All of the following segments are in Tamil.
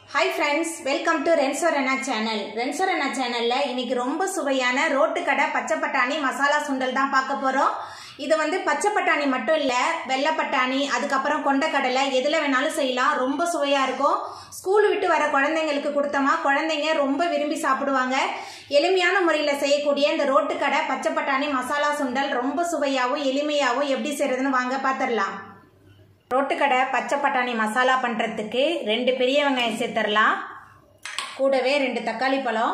ஹாய் ஃப்ரெண்ட்ஸ் வெல்கம் டு ரென்சோ ரெனா சேனல் ரென்சோ ரெனா சேனலில் இன்னைக்கு ரொம்ப சுவையான ரோட்டு கடை பச்சை பட்டாணி மசாலா சுண்டல் தான் பார்க்க போகிறோம் இது வந்து பச்சை பட்டாணி மட்டும் இல்லை வெள்ளை பட்டாணி அதுக்கப்புறம் கொண்டக்கடலை எதில் வேணாலும் செய்யலாம் ரொம்ப சுவையாக இருக்கும் ஸ்கூல் விட்டு வர குழந்தைங்களுக்கு கொடுத்தோமா குழந்தைங்க ரொம்ப விரும்பி சாப்பிடுவாங்க எளிமையான முறையில் செய்யக்கூடிய இந்த ரோட்டு கடை பச்சை பட்டாணி மசாலா சுண்டல் ரொம்ப சுவையாகவும் எளிமையாகவும் எப்படி செய்கிறதுன்னு வாங்க பார்த்துடலாம் ரோட்டுக்கடை பச்சை பட்டாணி மசாலா பண்ணுறதுக்கு ரெண்டு பெரிய வெங்காயம் சேர்த்துடலாம் கூடவே ரெண்டு தக்காளி பழம்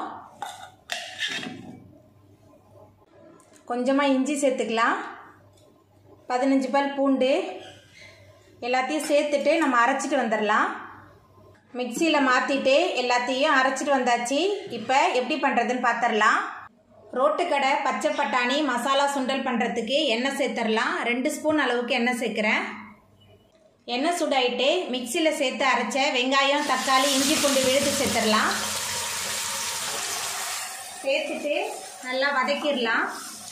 கொஞ்சமாக இஞ்சி சேர்த்துக்கலாம் பதினஞ்சு பல் பூண்டு எல்லாத்தையும் சேர்த்துட்டு நம்ம அரைச்சிட்டு வந்துடலாம் மிக்சியில் மாற்றிட்டு எல்லாத்தையும் அரைச்சிட்டு வந்தாச்சு இப்போ எப்படி பண்ணுறதுன்னு பார்த்துடலாம் ரோட்டுக்கடை பச்சை பட்டாணி மசாலா சுண்டல் பண்ணுறதுக்கு எண்ணெய் சேர்த்துடலாம் ரெண்டு ஸ்பூன் அளவுக்கு எண்ணெய் சேர்க்குறேன் எண்ணெய் சூடாயிட்டு மிக்சியில் சேர்த்து அரைச்ச வெங்காயம் தக்காளி இஞ்சி பூண்டு விழுத்து சேர்த்துடலாம் சேர்த்துட்டு நல்லா வதக்கிடலாம்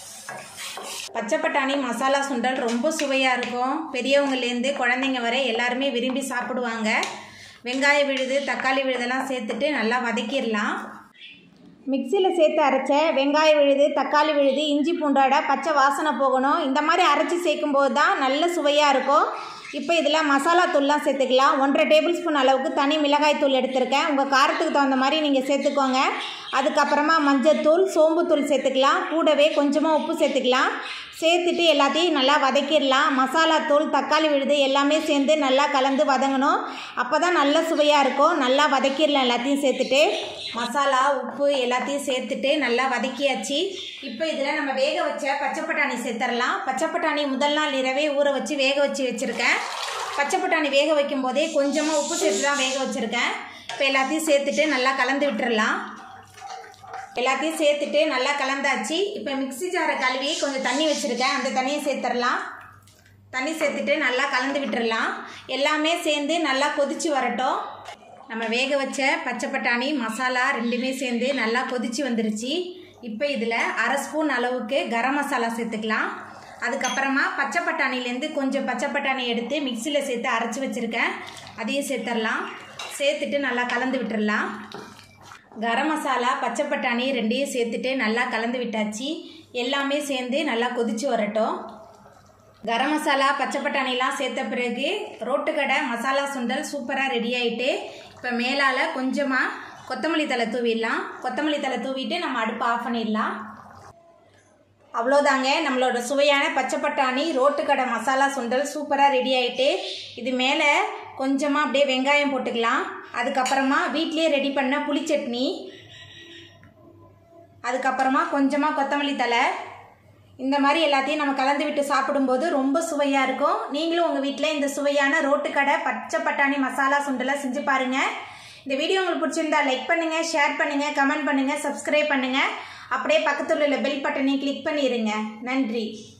பச்சை பட்டாணி மசாலா சுண்டல் ரொம்ப சுவையாக இருக்கும் பெரியவங்கலேருந்து குழந்தைங்க வரை எல்லாருமே விரும்பி சாப்பிடுவாங்க வெங்காய விழுது தக்காளி விழுதெல்லாம் சேர்த்துட்டு நல்லா வதக்கிடலாம் மிக்சியில் சேர்த்து அரைச்ச வெங்காய விழுது தக்காளி விழுது இஞ்சி பூண்டோட பச்சை வாசனை போகணும் இந்த மாதிரி அரைச்சி சேர்க்கும்போது தான் நல்ல சுவையாக இருக்கும் இப்போ இதில் மசாலா தூள்லாம் சேர்த்துக்கலாம் ஒன்றரை டேபிள் ஸ்பூன் அளவுக்கு தனி மிளகாய் தூள் எடுத்திருக்கேன் உங்கள் காரத்துக்கு தகுந்த மாதிரி நீங்கள் சேர்த்துக்கோங்க அதுக்கப்புறமா மஞ்சத்தூள் சோம்புத்தூள் சேர்த்துக்கலாம் கூடவே கொஞ்சமாக உப்பு சேர்த்துக்கலாம் சேர்த்துட்டு எல்லாத்தையும் நல்லா வதக்கிடலாம் மசாலா தூள் தக்காளி விழுது எல்லாமே சேர்ந்து நல்லா கலந்து வதங்கணும் அப்போ தான் நல்ல சுவையாக இருக்கும் நல்லா வதக்கிடலாம் எல்லாத்தையும் சேர்த்துட்டு மசாலா உப்பு எல்லாத்தையும் சேர்த்துட்டு நல்லா வதக்கியாச்சு இப்போ இதில் நம்ம வேக வச்ச பச்சை பட்டாணி சேர்த்துடலாம் பச்சை பட்டாணி முதல் நாள் இரவே ஊற வச்சு வேக வச்சு வச்சுருக்கேன் பச்சை பட்டாணி வேக வைக்கும் போதே கொஞ்சமாக உப்பு சேர்த்து தான் வேக வச்சுருக்கேன் இப்போ எல்லாத்தையும் சேர்த்துட்டு நல்லா கலந்து விட்டுறலாம் எல்லாத்தையும் சேர்த்துட்டு நல்லா கலந்தாச்சு இப்போ மிக்ஸி ஜாரை கழுவி கொஞ்சம் தண்ணி வச்சுருக்கேன் அந்த தண்ணியை சேர்த்துடலாம் தண்ணி சேர்த்துட்டு நல்லா கலந்து விட்டுறலாம் எல்லாமே சேர்ந்து நல்லா கொதிச்சு வரட்டும் நம்ம வேக வச்ச பச்சை பட்டாணி மசாலா ரெண்டுமே சேர்ந்து நல்லா கொதிச்சு வந்துருச்சு இப்போ இதில் அரை ஸ்பூன் அளவுக்கு கரம் மசாலா சேர்த்துக்கலாம் அதுக்கப்புறமா பச்சை பட்டாணிலேருந்து கொஞ்சம் பச்சை பட்டாணி எடுத்து மிக்சியில் சேர்த்து அரைச்சி வச்சுருக்கேன் அதையும் சேர்த்துடலாம் சேர்த்துட்டு நல்லா கலந்து விட்டுறலாம் கரம் மசாலா பச்சை பட்டாணி ரெண்டையும் சேர்த்துட்டு நல்லா கலந்து விட்டாச்சு எல்லாமே சேர்ந்து நல்லா கொதிச்சு வரட்டும் கரம் மசாலா பச்சை பட்டாணிலாம் சேர்த்த பிறகு ரோட்டுக்கடை மசாலா சுண்டல் சூப்பராக ரெடி ஆகிட்டு இப்போ மேலால் கொஞ்சமாக கொத்தமல்லி தலை தூவிடலாம் கொத்தமல்லி தலை தூவிட்டு நம்ம அடுப்பு ஆஃப் பண்ணிடலாம் அவ்வளோதாங்க நம்மளோட சுவையான பச்சை பட்டாணி ரோட்டுக்கடை மசாலா சுண்டல் சூப்பராக ரெடி ஆகிட்டு இது மேலே கொஞ்சமாக அப்படியே வெங்காயம் போட்டுக்கலாம் அதுக்கப்புறமா வீட்லேயே ரெடி பண்ண புளிச்சட்னி அதுக்கப்புறமா கொஞ்சமாக கொத்தமல்லி தலை இந்த மாதிரி எல்லாத்தையும் நம்ம கலந்து விட்டு சாப்பிடும்போது ரொம்ப சுவையாக இருக்கும் நீங்களும் உங்கள் வீட்டில் இந்த சுவையான ரோட்டுக்கடை பச்சை பட்டாணி மசாலா சுண்டலை செஞ்சு பாருங்கள் இந்த வீடியோ உங்களுக்கு பிடிச்சிருந்தா லைக் பண்ணுங்கள் ஷேர் பண்ணுங்கள் கமெண்ட் பண்ணுங்கள் சப்ஸ்கிரைப் பண்ணுங்கள் அப்படியே பக்கத்தில் உள்ள பெல் பட்டனையும் கிளிக் பண்ணிடுங்க நன்றி